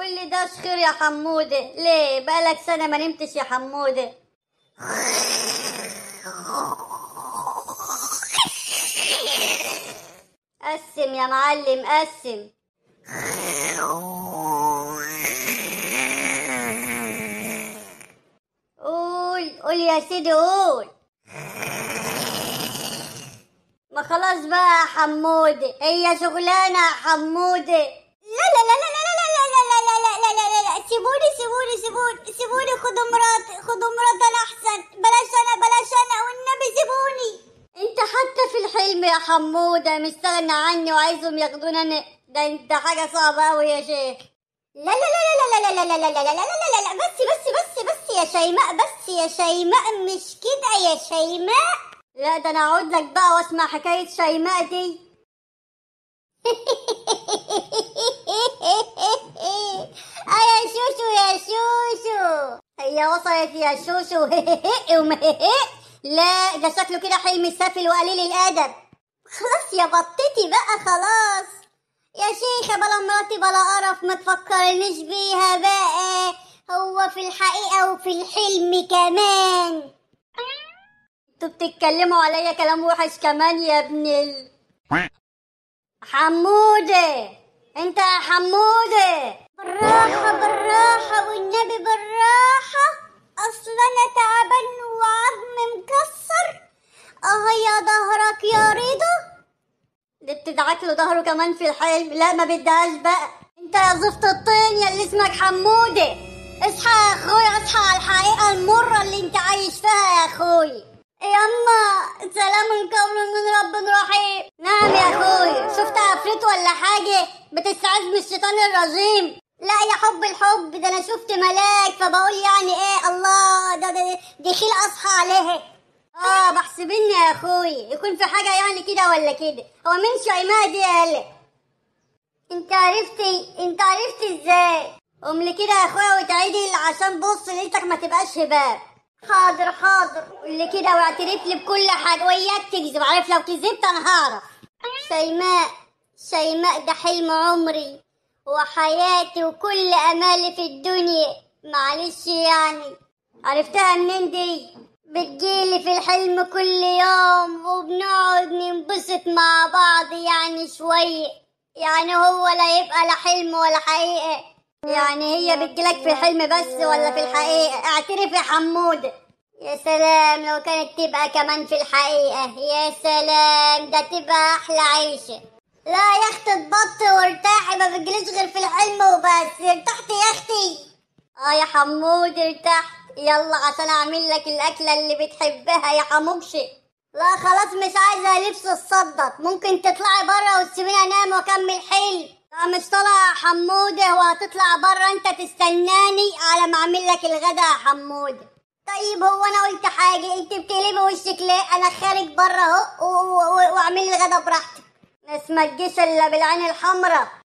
كل ده خير يا حمودة ليه بقالك سنة ما نمتش يا حمودة قسم يا معلم قسم قول قول يا سيدي قول ما خلاص بقى يا حمودة هي شغلانة يا حمودة لا لا لا لا لا لا لا لا لا لا لا لا لا لا سيبوني سيبوني سيبوني سيبوني خدوا مراتي خدوا مراتي انا احسن بلاش انا بلاش انا والنبي سيبوني انت حتى في الحلم يا حمودة مستغنى عني وعايزهم ياخدوني انا ده انت حاجة صعبة اوي يا شيخ لا لا لا لا لا لا لا لا لا لا لا لا لا لا بس بس بس بس يا شيماء بس يا شيماء مش كده يا شيماء لا ده انا اقعد لك بقى واسمع حكاية شيماء دي اه يا شوشو يا شوشو هي وصلت يا شوشو لا ده شكله كده حلم سافل وقليل الادب خلاص يا بطتي بقى خلاص يا شيخة بلا مراتي بلا قرف ما تفكرنيش بيها بقى هو في الحقيقة وفي الحلم كمان انتوا بتتكلموا عليا كلام وحش كمان يا ابن ال... حمودة انت يا حمودة بالراحة بالراحة والنبي بالراحة اصل انا تعبان وعظمي مكسر اه يا ظهرك يا رضا دي بتدعك له ظهره كمان في الحلم لا ما بدهاش بقى انت يا زفت الطين يا اللي اسمك حمودة اصحى يا اخوي اصحى على الحقيقة المرة اللي انت عايش فيها يا اخوي ياما سلام قول من رب رحيم نعم يا اخوي شفت عفريت ولا حاجة بتستعيذ من الشيطان الرجيم لا يا حب الحب ده انا شفت ملاك فبقول يعني ايه الله ده ده دي خيل اصحى عليه اه بحسبني يا اخوي يكون في حاجة يعني كده ولا كده هو مين شيماء دي يالا انت عرفتي انت عرفتي ازاي قوم لي كده يا اخويا وتعيدي عشان بص ليلتك ما تبقاش هباب حاضر حاضر قول لي كده واعترف لي بكل حاجه وياك تكذب عارف لو كذبت انا هعرف شيماء شيماء ده حلم عمري وحياتي وكل امالي في الدنيا معلش يعني عرفتها منين دي بتجيلي في الحلم كل يوم وبنقعد ننبسط مع بعض يعني شوية يعني هو لا يبقى لا حلم ولا حقيقة يعني هي بتجيلك في الحلم بس ولا في الحقيقة اعترف يا حمودة يا سلام لو كانت تبقى كمان في الحقيقة يا سلام ده تبقى أحلى عيشة لا يا اختي اتبطي وارتاحي ما بتجيليش غير في الحلم وبس ارتحتي يا اختي اه يا حمود ارتحت يلا عشان اعمل لك الاكله اللي بتحبها يا حموكشي لا خلاص مش عايزه لبس الصدق ممكن تطلعي بره وتسيبيني انام واكمل حلم لا مش طالعه يا حموده وهتطلع بره انت تستناني على ما اعمل لك الغدا يا حموده طيب هو انا قلت حاجه انت بتقلبي وشك ليه انا خارج بره اهو و- و- و- واعمل الغدا براحتك ناس ما تجيش الا بالعين الحمراء